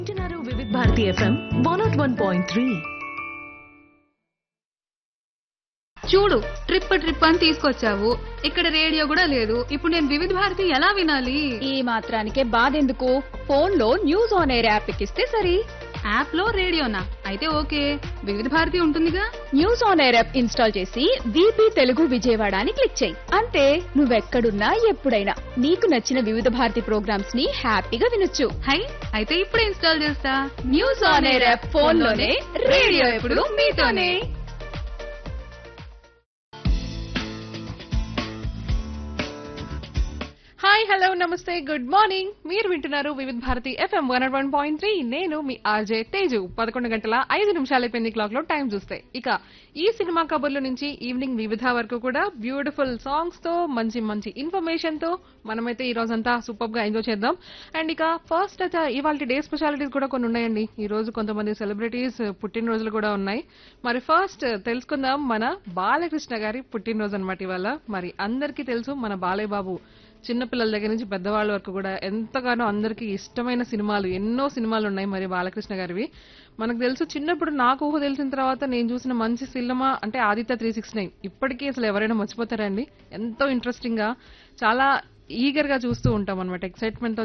వింటున్నారు వివిధ Bharati FM one not one point three చూడు ట్రిప్ ట్రిప్ అని తీసుకొచ్చావు ఇక్కడ రేడియో కూడా లేదు ఇప్పుడు నేను వివిధ భారతి ఎలా వినాలి ఈ మాత్రానికే బాధెందుకు ఫోన్ లో న్యూస్ ఆన్ ఎయిర్ యాప్ ఎక్కిస్తే సరి యాప్ లో రేడియోనా అయితే ఓకే వివిధ భారతి ఉంటుందిగా news on air app install చేసి వీపీ తెలుగు విజయవాడ అని క్లిక్ చేయి అంతే నువ్వెక్కడున్నా ఎప్పుడైనా నీకు నచ్చిన వివిధ భారతి ప్రోగ్రామ్స్ ని హ్యాపీగా వినొచ్చు హై అయితే ఇప్పుడే ఇన్స్టాల్ చేస్తా news on air app phone లోనే రేడియో ఎప్పుడు మీతోనే హాయ్ హలో నమస్తే గుడ్ మార్నింగ్ మీరు వింటున్నారు వివిధ Bharati FM one one point three నేను మీ ఆర్జే తేజు పదకొండు గంటల ఐదు నిమిషాలు అయిపోయింది క్లాక్ లో టైం చూస్తే ఇక ఈ సినిమా కబుర్ల నుంచి ఈవినింగ్ వివిధ వరకు కూడా బ్యూటిఫుల్ సాంగ్స్ తో మంచి మంచి ఇన్ఫర్మేషన్ తో మనమైతే ఈ రోజంతా సూపర్ గా ఎంజాయ్ చేద్దాం అండ్ ఇక ఫస్ట్ అయితే ఇవాళ డే స్పెషాలిటీస్ కూడా కొన్ని ఉన్నాయండి ఈ రోజు కొంతమంది సెలబ్రిటీస్ పుట్టినరోజులు కూడా ఉన్నాయి మరి ఫస్ట్ తెలుసుకుందాం మన బాలకృష్ణ గారి పుట్టినరోజు అనమాట ఇవాళ మరి అందరికీ తెలుసు మన బాలయ్య బాబు చిన్నపిల్లల దగ్గర నుంచి పెద్దవాళ్ళ వరకు కూడా ఎంతగానో అందరికీ ఇష్టమైన సినిమాలు ఎన్నో సినిమాలు ఉన్నాయి మరి బాలకృష్ణ గారివి మనకు తెలుసు చిన్నప్పుడు నాకు ఊహ తెలిసిన తర్వాత నేను చూసిన మంచి సినిమా అంటే ఆదిత్య త్రీ సిక్స్ నైన్ ఇప్పటికీ అసలు ఎవరైనా మర్చిపోతారండి ఎంతో ఇంట్రెస్టింగ్ గా చాలా ఈగర్ గా చూస్తూ ఉంటాం అనమాట ఎక్సైట్మెంట్ తో